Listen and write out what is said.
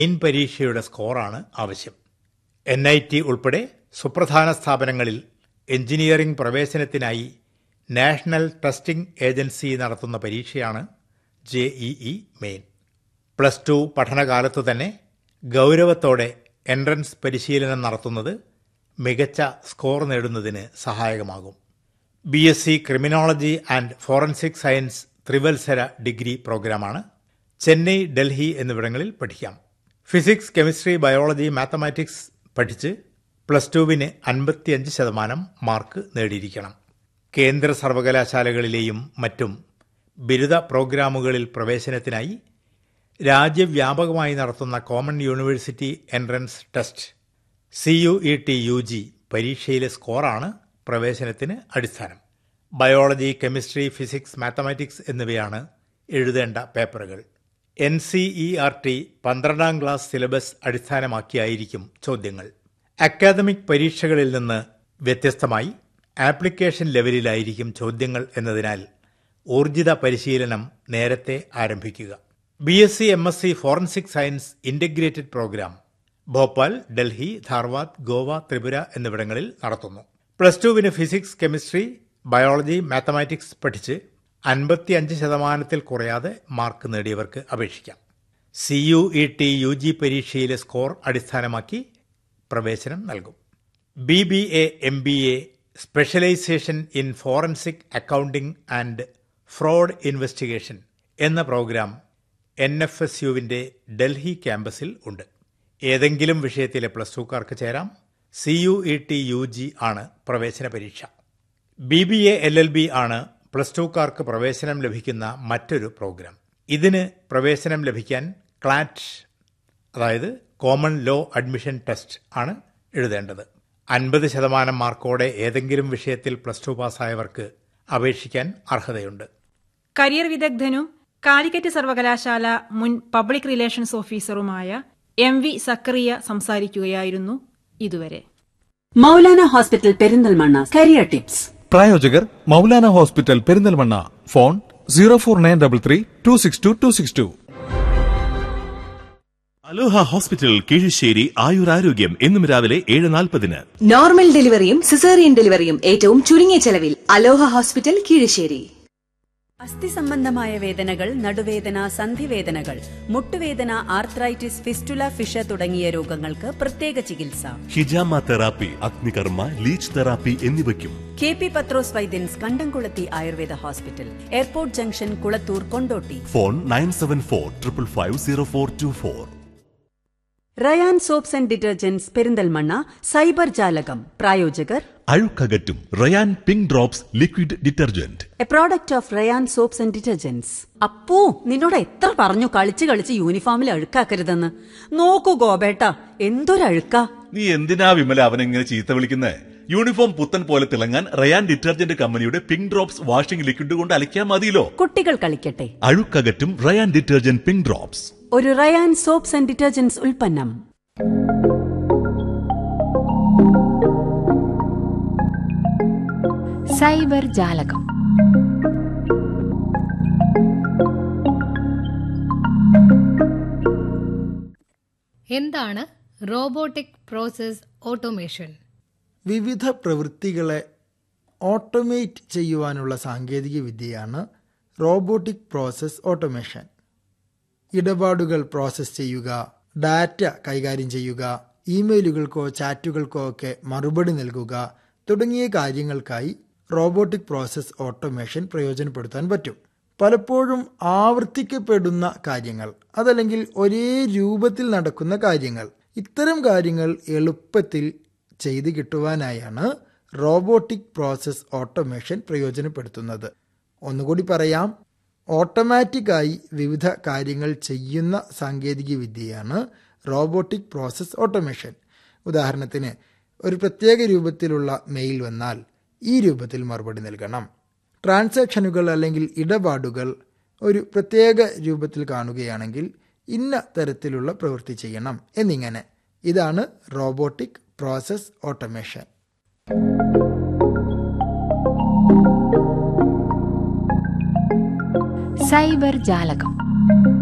main പരീക്ഷയുടെ സ്കോറാണ് ആവശ്യം N I T ഉൾപ്പെടെ സുപ്രധാന സ്ഥാപനങ്ങളിൽ എഞ്ചിനീയറിംഗ് പ്രവേശനത്തിനായി നാഷണൽ ടെസ്റ്റിംഗ് ഏജൻസി നടത്തുന്ന പരീക്ഷയാണ് J E E main plus two പഠനകാലത്ത് തന്നെ ഗൗരവത്തോടെ എൻട്രൻസ് പരിശീലനം നടത്തുന്നത് മികച്ച സ്കോർ നേടുന്നതിന് സഹായകമാകും B S C criminology and forensic science ത്രിവത്സര ഡിഗ്രി പ്രോഗ്രാമാണ് ചെന്നൈ ഡൽഹി എന്നിവിടങ്ങളിൽ പഠിക്കാം ഫിസിക്സ് കെമിസ്ട്രി ബയോളജി മാത്തമാറ്റിക്സ് പഠിച്ച് പ്ലസ് ടുവിന് അൻപത്തിയഞ്ച് ശതമാനം മാർക്ക് നേടിയിരിക്കണം കേന്ദ്ര സർവകലാശാലകളിലെയും മറ്റും ബിരുദ പ്രോഗ്രാമുകളിൽ പ്രവേശനത്തിനായി രാജ്യവ്യാപകമായി നടത്തുന്ന common university entrance test C U E T U G പരീക്ഷയിലെ സ്കോറാണ് പ്രവേശനത്തിന് അടിസ്ഥാനം ബയോളജി കെമിസ്ട്രി ഫിസിക്സ് മാത്തമാറ്റിക്സ് എന്നിവയാണ് എഴുതേണ്ട പേപ്പറുകൾ N C E R T പന്ത്രണ്ടാം ക്ലാസ് സിലബസ് അടിസ്ഥാനമാക്കിയായിരിക്കും ചോദ്യങ്ങൾ അക്കാദമിക് പരീക്ഷകളിൽ നിന്ന് വ്യത്യസ്തമായി ആപ്ലിക്കേഷൻ ലെവലിലായിരിക്കും ചോദ്യങ്ങൾ എന്നതിനാൽ ഊർജിത പരിശീലനം നേരത്തെ ആരംഭിക്കുക B S C M S C forensic science integrated programme Bhopal Delhi Dharwad Goa Tripura എന്നിവിടങ്ങളിൽ നടത്തുന്നു പ്ലസ് ടുവിന് ഫിസിക്സ് കെമിസ്ട്രി ബയോളജി മാത്തമാറ്റിക്സ് പഠിച്ച് അൻപത്തിയഞ്ച് ശതമാനത്തിൽ കുറയാതെ മാർക്ക് നേടിയവർക്ക് അപേക്ഷിക്കാം C U E T U G പരീക്ഷയിലെ സ്കോർ അടിസ്ഥാനമാക്കി പ്രവേശനം നൽകും B B A M B A specialisation in forensic accounting and fraud investigation എന്ന പ്രോഗ്രാം എൻ എഫ് എസ് യുവിന്റെ ഡൽഹി ക്യാമ്പസിൽ ഉണ്ട് ഏതെങ്കിലും വിഷയത്തിലെ പ്ലസ് ടുക്കാർക്ക് ചേരാം C U E T U G ആണ് പ്രവേശന പരീക്ഷ B B A L L B ആണ് പ്ലസ് ടുക്കാർക്ക് പ്രവേശനം ലഭിക്കുന്ന മറ്റൊരു പ്രോഗ്രാം ഇതിന് പ്രവേശനം ലഭിക്കാൻ ക്ലാറ്റ് അതായത് കോമൺ ലോ അഡ്മിഷൻ ടെസ്റ്റ് ആണ് എഴുതേണ്ടത് അൻപത് ശതമാനം മാർക്കോടെ ഏതെങ്കിലും വിഷയത്തിൽ പ്ലസ് ടു പാസ്സായവർക്ക് അപേക്ഷിക്കാൻ അർഹതയുണ്ട് കരിയർ വിദഗ്ധനും കാലിക്കറ്റ് സർവകലാശാല മുൻ പബ്ലിക് റിലേഷൻസ് ഓഫീസറുമായ എം വി സക്കറിയ സംസാരിക്കുകയായിരുന്നു ഇതുവരെ Maulana hospital Perinthalmanna career tips പ്രായോജകർ Maulana hospital Perinthalmanna phone zero four nine double three two six two two six two Aloha hospital Keezhassery ആയുരാരോഗ്യം എന്നും രാവിലെ ഏഴ് നാൽപ്പതിന് നോർമൽ ഡെലിവറിയും സിസേറിയൻ ഡെലിവറിയും ഏറ്റവും ചുരുങ്ങിയ ചെലവിൽ അലോഹ ഹോസ്പിറ്റൽ കീഴശ്ശേരി അസ്ഥി സംബന്ധമായ വേദനകൾ നടുവേദന സന്ധിവേദനകൾ മുട്ടുവേദന ആർത്രൈറ്റിസ് ഫിസ്റ്റുല ഫിഷ തുടങ്ങിയ രോഗങ്ങൾക്ക് പ്രത്യേക ചികിത്സ ഹിജാമ തെറാപ്പി അഗ്നികർമ്മ ലീച്ച് തെറാപ്പി എന്നിവയ്ക്കും K P Pathros Vaidyans Kandamkulathi Ayurveda hospital airport junction Kulathur Kondotty phone nine seven four triple five zero four two four Rayan soaps and detergents Perinthalmanna cyber ജാലകം പ്രായോജകർ അഴുക്കകറ്റും Rayan pink drops liquid detergent a product of Rayan soaps and detergents Appu നിന്നോട് എത്ര പറഞ്ഞു കളിച്ച് കളിച്ച് യൂണിഫോമിൽ അഴുക്കാക്കരുതെന്ന് നോക്കൂ ഗോപേട്ട എന്തൊരഴുക്കാ നീ എന്തിനാ വിമല അവനെങ്ങനെ ചീത്ത വിളിക്കുന്നേ യൂണിഫോം പുത്തൻ പോലെ തിളങ്ങാൻ റയാൻ ഡിറ്റർജന്റ് കമ്പനിയുടെ പിങ്ക് ഡ്രോപ്സ് വാഷിംഗ് ലിക്വിഡ് കൊണ്ട് അലക്കിയാൽ മതിയല്ലോ കുട്ടികൾ കളിക്കട്ടെ അഴുക്കകറ്റും റയാൻ ഡിറ്റർജന്റ് പിങ്ക് ഡ്രോപ്സ് ഒരു റയാൻ സോപ്സ് ആൻഡ് ഡിറ്റർജന്റ്സ് ഉൽപ്പന്നം സൈബർ ജാലകം എന്താണ് റോബോട്ടിക് പ്രോസസ് ഓട്ടോമേഷൻ വിവിധ പ്രവൃത്തികളെ ഓട്ടോമേറ്റ് ചെയ്യുവാനുള്ള സാങ്കേതിക വിദ്യയാണ് റോബോട്ടിക് പ്രോസസ് ഓട്ടോമേഷൻ ഇടപാടുകൾ പ്രോസസ്സ് ചെയ്യുക ഡാറ്റ കൈകാര്യം ചെയ്യുക ഇമെയിലുകൾക്കോ ചാറ്റുകൾക്കോ ഒക്കെ മറുപടി നൽകുക തുടങ്ങിയ കാര്യങ്ങൾക്കായി റോബോട്ടിക് പ്രോസസ് ഓട്ടോമേഷൻ പ്രയോജനപ്പെടുത്താൻ പറ്റും പലപ്പോഴും ആവർത്തിക്കപ്പെടുന്ന കാര്യങ്ങൾ അതല്ലെങ്കിൽ ഒരേ രൂപത്തിൽ നടക്കുന്ന കാര്യങ്ങൾ ഇത്തരം കാര്യങ്ങൾ എളുപ്പത്തിൽ ചെയ്ത് കിട്ടുവാനായാണ് റോബോട്ടിക് പ്രോസസ് ഓട്ടോമേഷൻ പ്രയോജനപ്പെടുത്തുന്നത് ഒന്നുകൂടി പറയാം ഓട്ടോമാറ്റിക്കായി വിവിധ കാര്യങ്ങൾ ചെയ്യുന്ന സാങ്കേതിക വിദ്യയാണ് റോബോട്ടിക് പ്രോസസ് ഓട്ടോമേഷൻ ഉദാഹരണത്തിന് ഒരു പ്രത്യേക രൂപത്തിലുള്ള മെയിൽ വന്നാൽ ഈ രൂപത്തിൽ മറുപടി നൽകണം ട്രാൻസാക്ഷനുകൾ അല്ലെങ്കിൽ ഇടപാടുകൾ ഒരു പ്രത്യേക രൂപത്തിൽ കാണുകയാണെങ്കിൽ ഇന്ന തരത്തിലുള്ള പ്രവൃത്തി ചെയ്യണം എന്നിങ്ങനെ ഇതാണ് റോബോട്ടിക് പ്രോസസ് ഓട്ടോമേഷൻ സൈബർ ജാലകം